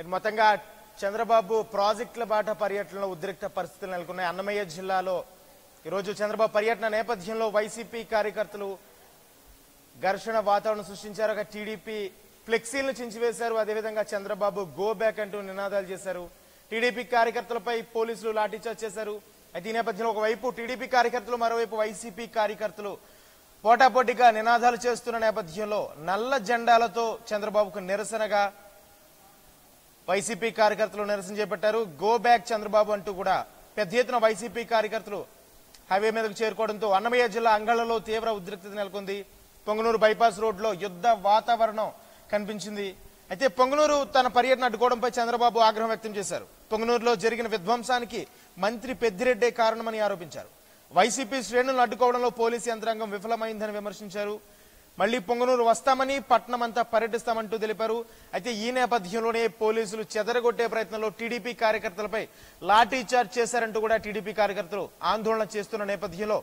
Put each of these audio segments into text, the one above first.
అయితే మొత్తంగా చంద్రబాబు ప్రాజెక్టుల బాట పర్యటనలో ఉద్రిక్త పరిస్థితులు నెలకొన్నాయి అన్నమయ్య జిల్లాలో ఈరోజు చంద్రబాబు పర్యటన నేపథ్యంలో వైసీపీ కార్యకర్తలు ఘర్షణ వాతావరణం సృష్టించారు ఒక టీడీపీ ఫ్లెక్సీలను చించివేశారు అదేవిధంగా చంద్రబాబు గో బ్యాక్ అంటూ నినాదాలు చేశారు టీడీపీ కార్యకర్తలపై పోలీసులు లాఠీచార్జ్ చేశారు అయితే ఈ నేపథ్యంలో ఒకవైపు టీడీపీ కార్యకర్తలు మరోవైపు వైసీపీ కార్యకర్తలు పోటాపోటీగా నినాదాలు చేస్తున్న నేపథ్యంలో నల్ల జెండాలతో చంద్రబాబుకు నిరసనగా వైసీపీ కార్యకర్తలు నిరసన చేపట్టారు గో బ్యాక్ చంద్రబాబు అంటూ కూడా పెద్ద ఎత్తున వైసీపీ కార్యకర్తలు హైవే మీదకు చేరుకోవడంతో అన్నమయ్య జిల్లా అంగళ్లలో తీవ్ర ఉద్రిక్తత నెలకొంది పొంగనూరు బైపాస్ రోడ్లో యుద్ధ వాతావరణం కనిపించింది అయితే పొంగనూరు తన పర్యటన అడ్డుకోవడంపై చంద్రబాబు ఆగ్రహం వ్యక్తం చేశారు పొంగనూరులో జరిగిన విధ్వంసానికి మంత్రి పెద్దిరెడ్డే కారణమని ఆరోపించారు వైసీపీ శ్రేణులను అడ్డుకోవడంలో పోలీసు యంత్రాంగం విఫలమైందని విమర్శించారు మళ్లీ పొంగనూరు వస్తామని పట్నం అంతా పర్యటిస్తామంటూ తెలిపారు అయితే ఈ నేపథ్యంలోనే పోలీసులు చెదరగొట్టే ప్రయత్నంలో టీడీపీ కార్యకర్తలపై లాఠీ చార్జ్ చేశారంటూ కూడా టీడీపీ కార్యకర్తలు ఆందోళన చేస్తున్న నేపథ్యంలో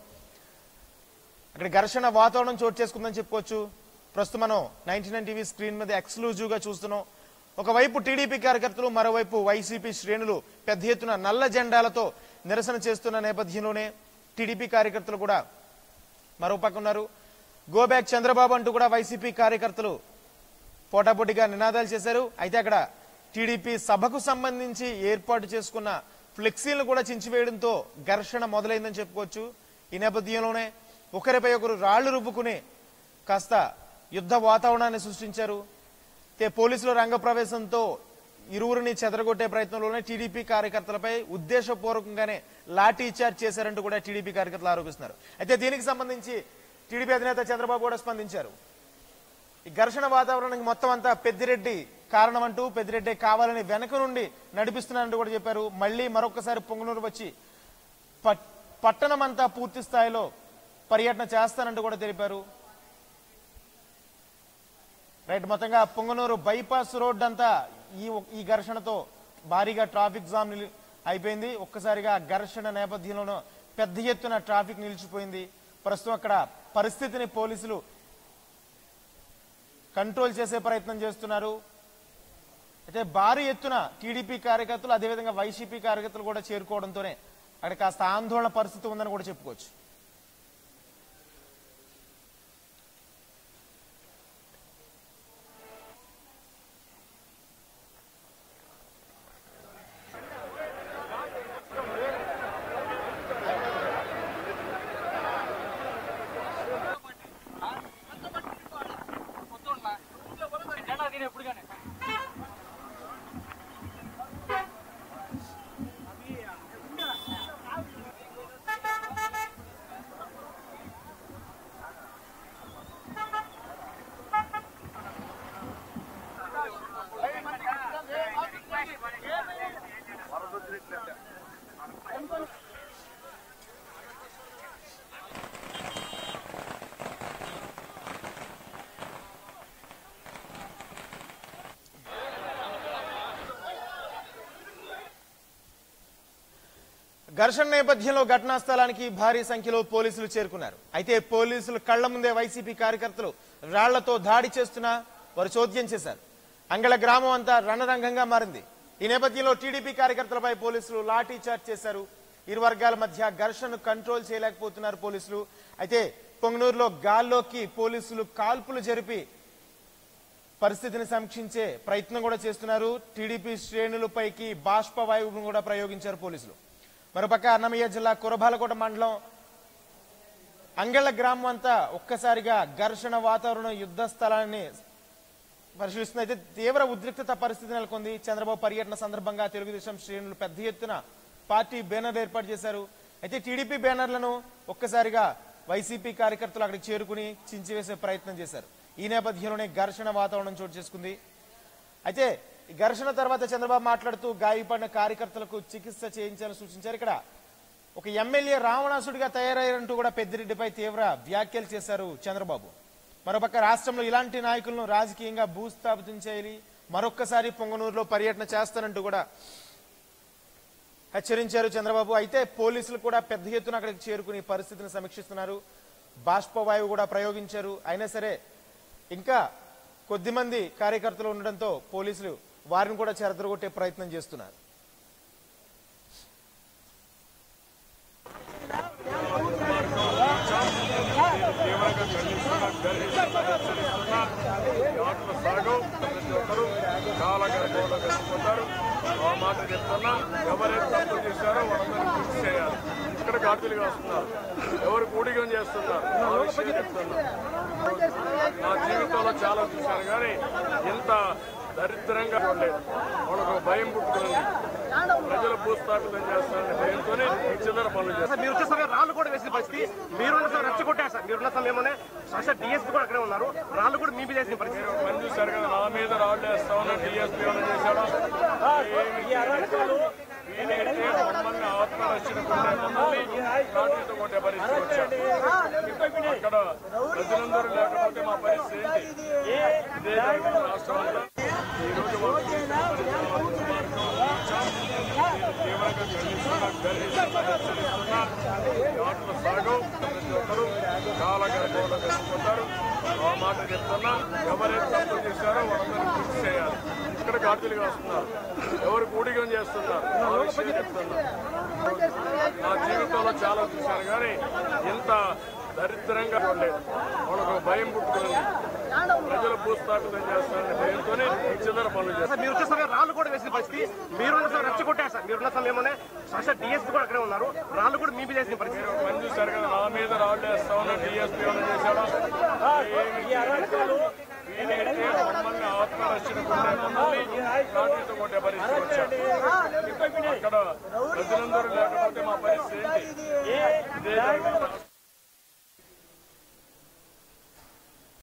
అక్కడ ఘర్షణ వాతావరణం చోటు చేసుకుందని చెప్పుకోవచ్చు ప్రస్తుతం మనం నైన్టీ నైన్ టీవీ స్క్రీన్ మీద ఎక్స్క్లూజివ్ గా చూస్తున్నాం ఒకవైపు టీడీపీ కార్యకర్తలు మరోవైపు వైసీపీ శ్రేణులు పెద్ద ఎత్తున నల్ల జెండాలతో నిరసన చేస్తున్న నేపథ్యంలోనే టీడీపీ కార్యకర్తలు కూడా మరో పక్క ఉన్నారు గో బ్యాక్ చంద్రబాబు అంటూ కూడా వైసీపీ కార్యకర్తలు పోటాపోటీగా నినాదాలు చేశారు అయితే అక్కడ టీడీపీ సభకు సంబంధించి ఏర్పాటు చేసుకున్న ఫ్లెక్సీలను కూడా చించివేయడంతో ఘర్షణ మొదలైందని చెప్పుకోవచ్చు ఈ నేపథ్యంలోనే ఒకరిపై ఒకరు రాళ్లు రుబ్బుకుని కాస్త యుద్ధ వాతావరణాన్ని సృష్టించారు అయితే పోలీసుల రంగప్రవేశంతో ఇరువురిని చెదరగొట్టే ప్రయత్నంలోనే టీడీపీ కార్యకర్తలపై ఉద్దేశపూర్వకంగానే లాఠీ చార్జ్ చేశారంటూ కూడా టీడీపీ కార్యకర్తలు ఆరోపిస్తున్నారు అయితే దీనికి సంబంధించి టీడీపీ అధినేత చంద్రబాబు కూడా స్పందించారు ఈ ఘర్షణ వాతావరణానికి మొత్తం అంతా పెద్దిరెడ్డి కారణం అంటూ పెద్దిరెడ్డి కావాలని వెనక నుండి నడిపిస్తున్నారంటూ కూడా చెప్పారు మళ్ళీ మరొకసారి పొంగనూరు వచ్చి పట్- పట్టణం అంతా పూర్తి స్థాయిలో పర్యటన చేస్తానంటూ కూడా తెలిపారు రైట్ మొత్తంగా పొంగనూరు బైపాస్ రోడ్ అంతా ఈ ఈ ఘర్షణతో భారీగా ట్రాఫిక్ జామ్ నిలి- అయిపోయింది ఒక్కసారిగా ఘర్షణ నేపథ్యంలోనూ పెద్ద ఎత్తున ట్రాఫిక్ నిలిచిపోయింది ప్రస్తుతం అక్కడ పరిస్థితిని పోలీసులు కంట్రోల్ చేసే ప్రయత్నం చేస్తున్నారు అయితే భారీ ఎత్తున టీడీపీ కార్యకర్తలు అదేవిధంగా వైసీపీ కార్యకర్తలు కూడా చేరుకోవడంతోనే అక్కడ కాస్త ఆందోళన పరిస్థితి ఉందని కూడా చెప్పుకోవచ్చు ఘర్షణ నేపథ్యంలో ఘటనా స్థలానికి భారీ సంఖ్యలో పోలీసులు చేరుకున్నారు అయితే పోలీసులు కళ్ల ముందే వైసీపీ కార్యకర్తలు రాళ్లతో దాడి చేస్తున్నా వారు చోద్యం చేశారు అంగళ గ్రామం అంతా రణరంగంగా మారింది ఈ నేపథ్యంలో టీడీపీ కార్యకర్తలపై పోలీసులు లాఠీ చార్జ్ చేశారు ఇరు వర్గాల మధ్య ఘర్షణను కంట్రోల్ చేయలేకపోతున్నారు పోలీసులు అయితే పొంగనూరులో గాల్లోకి పోలీసులు కాల్పులు జరిపి పరిస్థితిని సమీక్షించే ప్రయత్నం కూడా చేస్తున్నారు టీడీపీ శ్రేణులపైకి బాష్ప వాయువును కూడా ప్రయోగించారు పోలీసులు మరోపక్క అన్నమయ్య జిల్లా కురబాలకోట మండలం అంగళ్ళ గ్రామం అంతా ఒక్కసారిగా ఘర్షణ వాతావరణం యుద్ధ స్థలాన్ని పరిశీలిస్తుంది అయితే తీవ్ర ఉద్రిక్తత పరిస్థితి నెలకొంది చంద్రబాబు పర్యటన సందర్భంగా తెలుగుదేశం శ్రేణులు పెద్ద ఎత్తున పార్టీ బ్యానర్లు ఏర్పాటు చేశారు అయితే టీడీపీ బ్యానర్లను ఒక్కసారిగా వైసీపీ కార్యకర్తలు అక్కడికి చేరుకుని చించివేసే ప్రయత్నం చేశారు ఈ నేపథ్యంలోనే ఘర్షణ వాతావరణం చోటు చేసుకుంది అయితే ఈ ఘర్షణ తర్వాత చంద్రబాబు మాట్లాడుతూ గాయపడిన కార్యకర్తలకు చికిత్స చేయించాలని సూచించారు ఇక్కడ ఒక ఎమ్మెల్యే రావణాసుడిగా తయారయ్యారంటూ కూడా పెద్దిరెడ్డిపై తీవ్ర వ్యాఖ్యలు చేశారు చంద్రబాబు మరోపక్క రాష్ట్రంలో ఇలాంటి నాయకులను రాజకీయంగా భూస్థాపితం చేయాలి మరొక్కసారి పొంగనూరులో పర్యటన చేస్తానంటూ కూడా హెచ్చరించారు చంద్రబాబు అయితే పోలీసులు కూడా పెద్ద ఎత్తున అక్కడికి చేరుకుని పరిస్థితిని సమీక్షిస్తున్నారు బాష్పవాయువు కూడా ప్రయోగించారు అయినా సరే ఇంకా కొద్దిమంది కార్యకర్తలు ఉండడంతో పోలీసులు వారిని కూడా చెరదరగొట్టే ప్రయత్నం చేస్తున్నారు తీవ్రంగా ఖండిస్తున్నా గర్హిస్తున్నా ఈ ఆటల సాగం ప్రతి ఒక్కరూ చాలా గర్భంలో కలిసిపోతారు ఆ మాట చెప్తున్నా ఎవరైతే తప్పు చేశారో వాళ్ళందరూ గుర్తు చేయాలి ఇక్కడ ఘాటులుగా వస్తున్నారు ఎవరు కూడిగం చేస్తున్నారు ఆ విషయం చెప్తున్నా నా జీవితంలో చాలా చూశాను కానీ ఇంత దరిద్రంగా ఉండలేదు వాళ్ళకు ఒక భయం పుట్టుకుంది ప్రజలు భూస్థాపితం చేస్తారనే భయంతోనే ఈ చిల్లర పనులు చేస్తారు సార్ మీరు వచ్చేసరికి రాళ్ళు కూడా వేసిన పరిస్థితి మీరున్న సార్ రెచ్చగొట్టారు సార్ మీరున్న సమయంలోనే సార్ డిఎస్పీ కూడా అక్కడే ఉన్నారు రాళ్ళు కూడా మీ మీద వేసిన పరిస్థితి మీరు పని చూశారు కదా నా మీద రాళ్ళు వేస్తామని డిఎస్పీ ఏమైనా చేశాడా ఏమీ చేయలేదు. వీలైతే మమ్మల్ని ఆత్మరక్షణ కొట్టే మమ్మల్ని రాట్లతో కొట్టే పరిస్థితి వచ్చారు అక్కడ ప్రజలందరూ లేకపోతే మా పరిస్థితి ఏంటి ఇదే జరిగింది రాష్ట్రం అంతా ఈ రోజు వాళ్ళు చేసిన పరిస్థితులు వాళ్ళు దుర్మార్గం, నీచం. తీవ్రంగా ఖండిస్తున్నా, గర్హిస్తున్నా, హెచ్చరిస్తున్నా. ఈ ఆటల సాగం ప్రతి ఒక్కరూ చాలా గర్భంలో కలిసిపోతారు ఆ మాట చెప్తున్నా ఎవరైతే తప్పు చేశారో వాళ్ళందరూ గుర్తు చేయాలి ఇక్కడ ఘాటులుగా వస్తున్నారు ఎవరు కూడిగం చేస్తున్నారు ఆ విషయం చెప్తున్నా నా జీవితంలో చాలా చూశాను కానీ ఇంత దరిద్రంగా ఉండలేదు వాళ్ళకు ఒక భయం పుట్టుకుంది ప్రజలు భూస్థాపితం చేస్తారనే భయంతోనే ఈ చిల్లర పనులు చేస్తారు సార్ మీరు వచ్చేసరికి రాళ్ళు కూడా వేసిన పరిస్థితి మీరున్న సార్ రెచ్చగొట్టారు సార్ మీరున్న సమయంలోనే సార్ డిఎస్పీ కూడా అక్కడే ఉన్నారు రాళ్ళు కూడా మీ మీద వేసిన పరిస్థితి మీరు పని చూశారు కదా నా మీద రాళ్ళు వేస్తామని డిఎస్పీ ఏమైనా చేశాడా ఏమీ చేయలేదు. వీలైతే మమ్మల్ని ఆత్మరక్షణ కొట్టే మమ్మల్ని రాట్లతో కొట్టే పరిస్థితి వచ్చారు అక్కడ ప్రజలందరూ లేకపోతే మా పరిస్థితి ఏంటి ఇదే జరిగింది